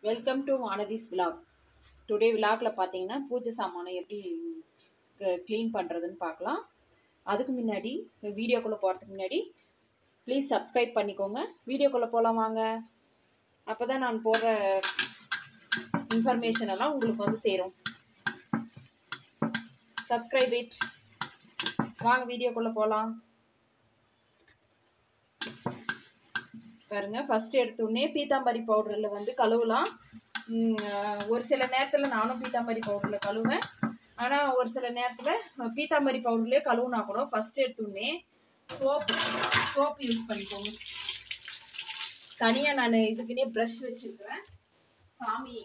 Welcome to Vanathi's vlog today விலாக்ல பார்த்தீங்கன்னா பூஜை சாமானை எப்படி க்ளீன் பண்ணுறதுன்னு பார்க்கலாம் அதுக்கு முன்னாடி வீடியோக்குள்ளே போகிறதுக்கு முன்னாடி ப்ளீஸ் சப்ஸ்கிரைப் பண்ணிக்கோங்க வீடியோக்குள்ளே போகலாம் வாங்க அப்போ தான் நான் போடுற இன்ஃபர்மேஷன் எல்லாம் உங்களுக்கு வந்து சேரும் சப்ஸ்கிரைப் இட் வாங்க வீடியோக்குள்ளே போகலாம் பாருங்க ஃபர்ஸ்ட் எடுத்தோடனே பீத்தாம்பரி பவுடரில் வந்து கழுவலாம் உம், அஹ், ஒரு சில நேரத்தில் நானும் பீத்தாம்பரி பவுடரில் கழுவேன் ஆனால் ஒரு சில நேரத்தில் பீத்தாம்பரி பவுடர்லேயே கழுவுனா கூட ஃபர்ஸ்ட் எடுத்தோடனே சோப்பு சோப்பு யூஸ் பண்ணிக்கோங்க தனியாக நான் இதுக்குன்னே ப்ரஷ் வச்சுருக்கிறேன் சாமி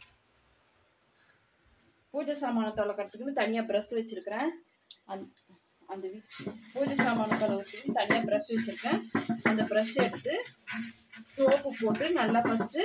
பூஜை சாமானை தொலைக்கிறதுக்குன்னு தனியாக ப்ரஷ் வச்சுருக்கிறேன் அந் அந்த வி- பூஜை சாமான கழுவுறதுக்கு தனியாக ப்ரஷ் வச்சுருக்கேன் அந்த ப்ரஷ் எடுத்து சோப்பு போட்டு நல்லா ஃபஸ்ட்டு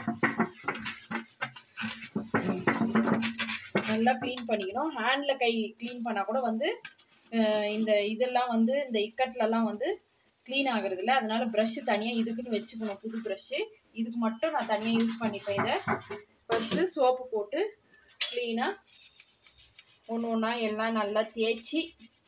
நல்லா க்ளீன் பண்ணிக்கணும் ஹேண்டில் கை க்ளீன் பண்ணால் கூட வந்து அஹ், இந்த இதெல்லாம் வந்து இந்த இக்கட்லலாம் வந்து க்ளீன் ஆகுறது இல்லை அதனால ப்ரஷ் தனியாக இதுக்குன்னு வச்சுக்கணும் புது ப்ரஷ்ஷு இதுக்கு மட்டும் நான் தனியாக யூஸ் பண்ணிப்பேன் இதை ஃபஸ்ட்டு சோப்பு போட்டு க்ளீனாக ஒன்று ஒன்றா எல்லாம் நல்லா தேய்ச்சி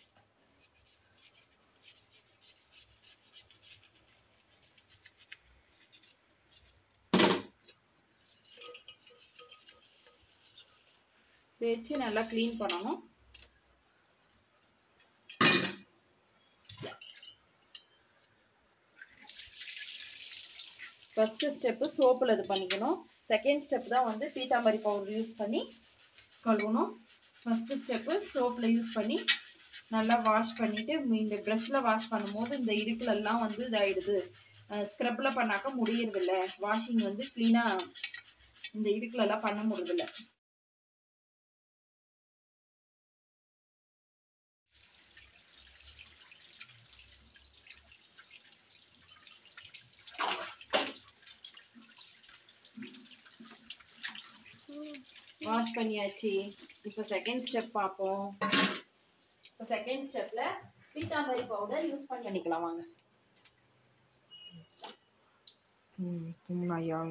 தேய்ச்சி நல்லா க்ளீன் பண்ணணும் ஃபஸ்ட்டு ஸ்டெப்பு சோப்பில் இது பண்ணிக்கணும் செகண்ட் ஸ்டெப் தான் வந்து பீத்தாம்பரி பவுடர் யூஸ் பண்ணி கழுவணும் ஃபஸ்ட்டு ஸ்டெப்பு சோப்பில் யூஸ் பண்ணி நல்லா வாஷ் பண்ணிவிட்டு இந்த ப்ரஷ்ஷில் வாஷ் பண்ணும்போது இந்த இடுக்குலெல்லாம் வந்து இதாகிடுது ஸ்க்ரப்பில் பண்ணாக்க முடியறதில்ல வாஷிங் வந்து க்ளீனாக இந்த இடுக்குலெல்லாம் பண்ண முடியறதில்ல வாஷ் பண்ணியாச்சு இப்போ செகண்ட் ஸ்டெப் பார்ப்போம் இப்போ செகண்ட் ஸ்டெப்பில் பீத்தாம்பரி பவுடர் யூஸ் பண்ணி பண்ணிக்கலாம் வாங்க Pumayang.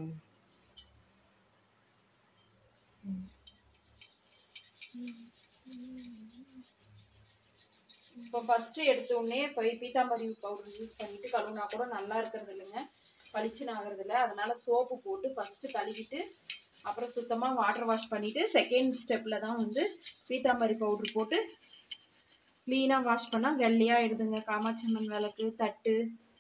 இப்போ ஃபஸ்ட்டு எடுத்த உடனே போய் பீத்தாம்பரி பவுடர் யூஸ் பண்ணிட்டு கழுவுனா கூட நல்லா இருக்கிறது இல்லைங்க பளிச்சுன்னு ஆகிறது இல்லை அதனால சோப்பு போட்டு ஃபஸ்ட்டு கழுவிட்டு அப்புறம் சுத்தமாக வாட்டர் வாஷ் பண்ணிவிட்டு செகண்ட் ஸ்டெப்பில் தான் வந்து பீத்தாம்பரி பவுடர் போட்டு க்ளீனாக வாஷ் பண்ணால் வெள்ளையாகிடுதுங்க காமாட்சி அம்மன் விளக்கு தட்டு